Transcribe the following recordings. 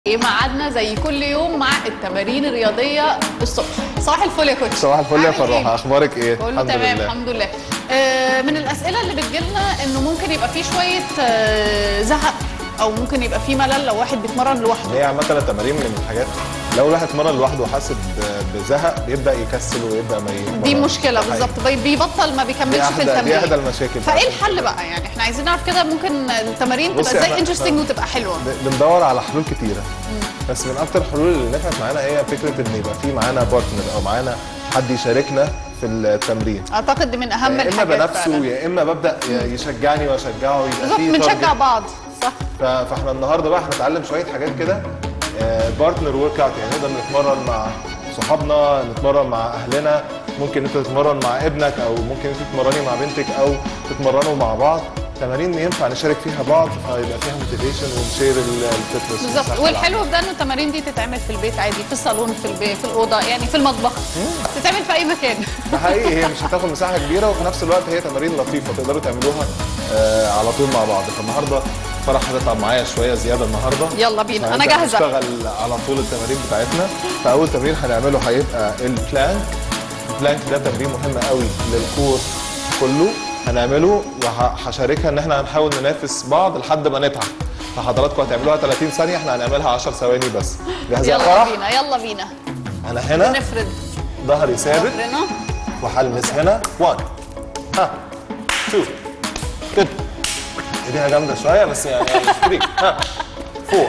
ميعادنا زي كل يوم مع التمارين الرياضيه الصبح صباح الفل يا كوتش صباح الفل يا عامل فروحه إيه؟ اخبارك ايه كله تمام الحمد لله آه، من الاسئله اللي بتجيلنا انه ممكن يبقى فيه شويه آه، زهق او ممكن يبقى فيه ملل لو واحد بيتمرن لوحده هي عامه التمارين من الحاجات لو الواحد اتمرن لوحده وحاسس ب- بزهق بيبدا يكسل ويبدا ما يتمرنش. دي مشكله ده حقيقي. بالظبط بي- بيبطل ما دي بيكملش في احدى دي احدى التمرين المشاكل فايه الحل بقى يعني احنا عايزين نعرف كده ممكن التمارين تبقى بصي ازاي أنا- انترستنج وتبقى حلوه ب- بندور على حلول كتيره بس من اكتر الحلول اللي نفعت معانا هي فكره ان يبقى في معانا بارتنر او معانا حد يشاركنا في التمرين اعتقد دي من اهم يا اما الحاجات بنفسه فعلا. يا اما ببدا ي- يشجعني واشجعه يبقى بالظبط في بنشجع target. بعض صح ف- فاحنا النهارده بقى هنتعلم شويه حاجات كده بارتنر ورك اوت يعني نقدر نتمرن مع صحابنا نتمرن مع اهلنا ممكن انت تتمرن مع ابنك او ممكن انت تتمرني مع بنتك او تتمرنوا مع بعض تمارين ينفع نشارك فيها بعض فيبقى فيها موتيفيشن ونشير الفتنس بالظبط والحلو في ده انه التمارين دي تتعمل في البيت عادي في الصالون في البيت في الاوضه يعني في المطبخ تتعمل في اي مكان ده حقيقي هي مش هتاخد مساحه كبيره وفي نفس الوقت هي تمارين لطيفه تقدروا تعملوها آه على طول مع بعض فالنهارده فرح هتتعب معايا شويه زياده النهارده يلا بينا انا هنبدأ جاهزه نشتغل على طول التمارين بتاعتنا فاول تمرين هنعمله هيبقى البلانك البلانك ده تمرين مهم قوي للكور كله هنعمله وهشاركها ان احنا هنحاول ننافس بعض لحد ما نتعب فحضراتكم هتعملوها 30 ثانيه احنا هنعملها 10 ثواني بس جاهزه يا يلا فرح بينا يلا بينا انا هنا نفرد ظهري ثابت ظهرنا وهلمس هنا 1 ها 2 كده ايديها جامده شويه بس يعني 3 ها 4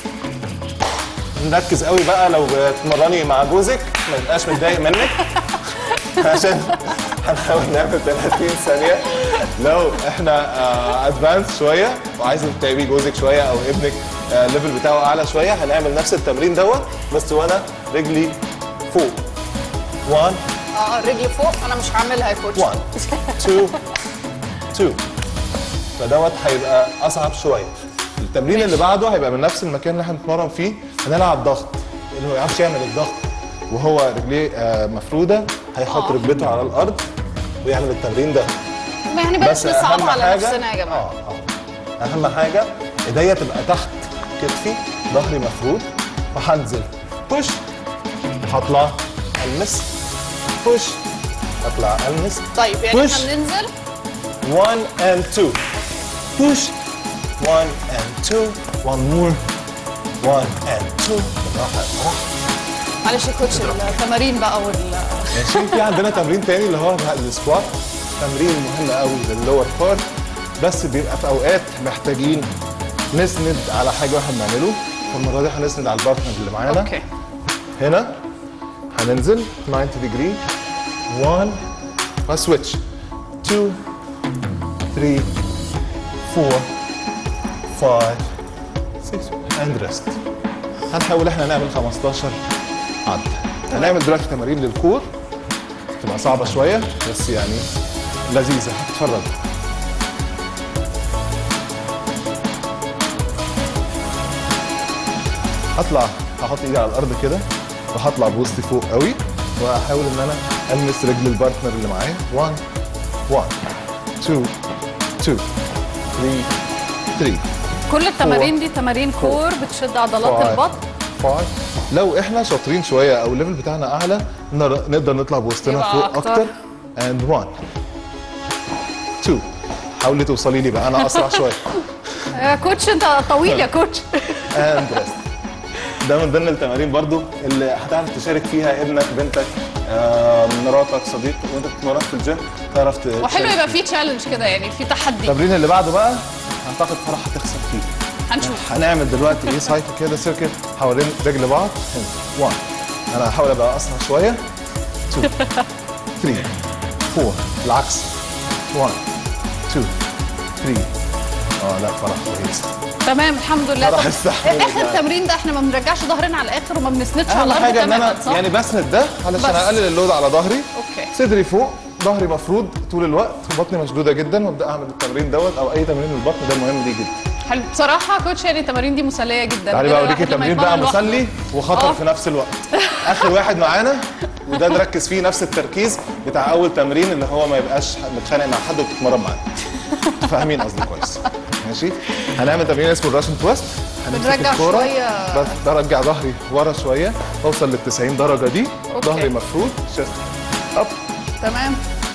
نركز قوي بقى لو بتمرني مع جوزك ما يبقاش متضايق منك عشان هنحاول نعمل 30 ثانيه لو احنا ادفانس شويه وعايزه تتعبي جوزك شويه او ابنك الليفل بتاعه اعلى شويه هنعمل نفس التمرين دوت بس وانا رجلي فوق 1 اه رجلي فوق انا مش هعملها يا كوتش 1 2 2 فدوت هيبقى اصعب شويه التمرين اللي بعده هيبقى من نفس المكان اللي احنا بنتمرن فيه هنلعب ضغط اللي هو ما يعرفش يعمل الضغط وهو رجليه آه، مفروده هيحط آه. ركبته على الارض ويعمل التمرين ده يعني بلاش نصعب أهم على حاجة- نفسنا يا جماعه اه اه اهم حاجه ايديا تبقى تحت كتفي ظهري مفرود وهنزل بوش هطلع المس بوش اطلع المس طيب يعني push. احنا بننزل 1 and 2 push 1 and 2 one more 1 and 2 بالراحه بالراحه معلش يا كوتش التمارين بقى وال ماشي في عندنا تمرين تاني اللي هو السكوات تمرين مهم قوي للور بارت بس بيبقى في اوقات محتاجين نسند على حاجه واحنا بنعمله فالمره دي هنسند على البارتنر اللي معانا اوكي هنا هننزل 90 ديجري 1 وسويتش 2 3 4 5 6 اند ريست هنحاول احنا نعمل 15 عد هنعمل دلوقتي تمارين للكور تبقى صعبة شوية بس يعني لذيذة هتتفرج هطلع هحط ايدي على الارض كده وهطلع بوسطي فوق قوي وهحاول ان انا المس رجل البارتنر اللي معايا 1 1 2 2 3 3 كل التمارين دي تمارين كور بتشد عضلات Five. البطن فايف لو احنا شاطرين شويه او الليفل بتاعنا اعلى نقدر نقدر نطلع بوسطنا يبقى فوق أكتر. اكتر اند 1 2 حاولي توصلي لي بقى انا اسرع شويه يا كوتش انت طويل يا كوتش اند ريست ده من ضمن التمارين برضو اللي هتعرف تشارك فيها ابنك بنتك آه، مراتك صديق وانت بتتمرن في الجيم تعرف ت- وحلو تشارك يبقى فيه. في تشالنج كده يعني في تحدي التمرين اللي بعده بقى اعتقد فرح هتخسر فيه هنشوف هنعمل دلوقتي ايه سايكل كده سيركل حوالين رجل بعض 1 انا هحاول ابقى اسرع شويه 2 3 4 العكس 1 2 3 اه لا فرح كويس تمام الحمد لله راح طب استحمل اخر يعني. تمرين ده احنا ما بنرجعش ظهرنا على الاخر وما بنسندش على اهم الارض حاجه ان تماما انا صح؟ يعني بسند ده علشان بس. اقلل اللود على ظهري اوكي صدري فوق ظهري مفرود طول الوقت وبطني مشدوده جدا وابدا اعمل التمرين دوت او اي تمرين للبطن ده مهم ليه جدا حلو بصراحه كوتش يعني التمارين دي مسليه جدا تعالي غير بقى اوريكي الواحد لما تمرين بقى يتمرن لوحده. مسلي وخطر آه. في نفس الوقت اخر واحد معانا وده نركز فيه نفس التركيز بتاع اول تمرين اللي هو ما يبقاش متخانق مع حد وبتتمرن معاه فاهمين قصدي كويس ماشي هنعمل تمرين اسمه الراشن تويست هنمسك بنرجع الكورة، شوية. بس برجع ظهري ورا شويه اوصل لل 90 درجه دي أوكي. ظهري مفرود شيست اب تمام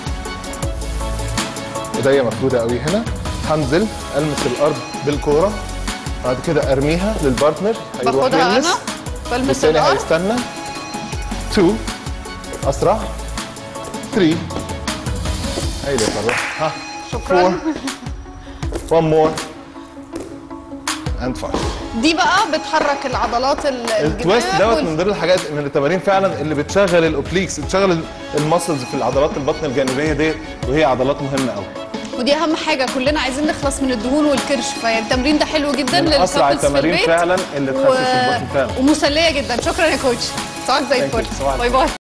ايديا مفروده قوي هنا هنزل المس الارض بالكوره بعد كده ارميها للبارتنر هيروح باخدها يلمس انا بلمس والتاني الارض هيستنى 2 اسرع 3 هيدا فرح ها شكرا 1 مور اند 5 دي بقى بتحرك العضلات ال- التويست الجناب دوت وال- من ضمن الحاجات من التمارين فعلا اللي بتشغل الاوبليكس بتشغل المسلز في العضلات البطن الجانبيه ديت وهي عضلات مهمه قوي ودي اهم حاجه كلنا عايزين نخلص من الدهون والكرش فالتمرين ده حلو جدا من اسرع للكابلز في التمارين البيت فعلا اللي تخسس البطن فعلا ومسليه جدا شكرا يا كوتش صباحك زي Thank you. الفل صباح باي باي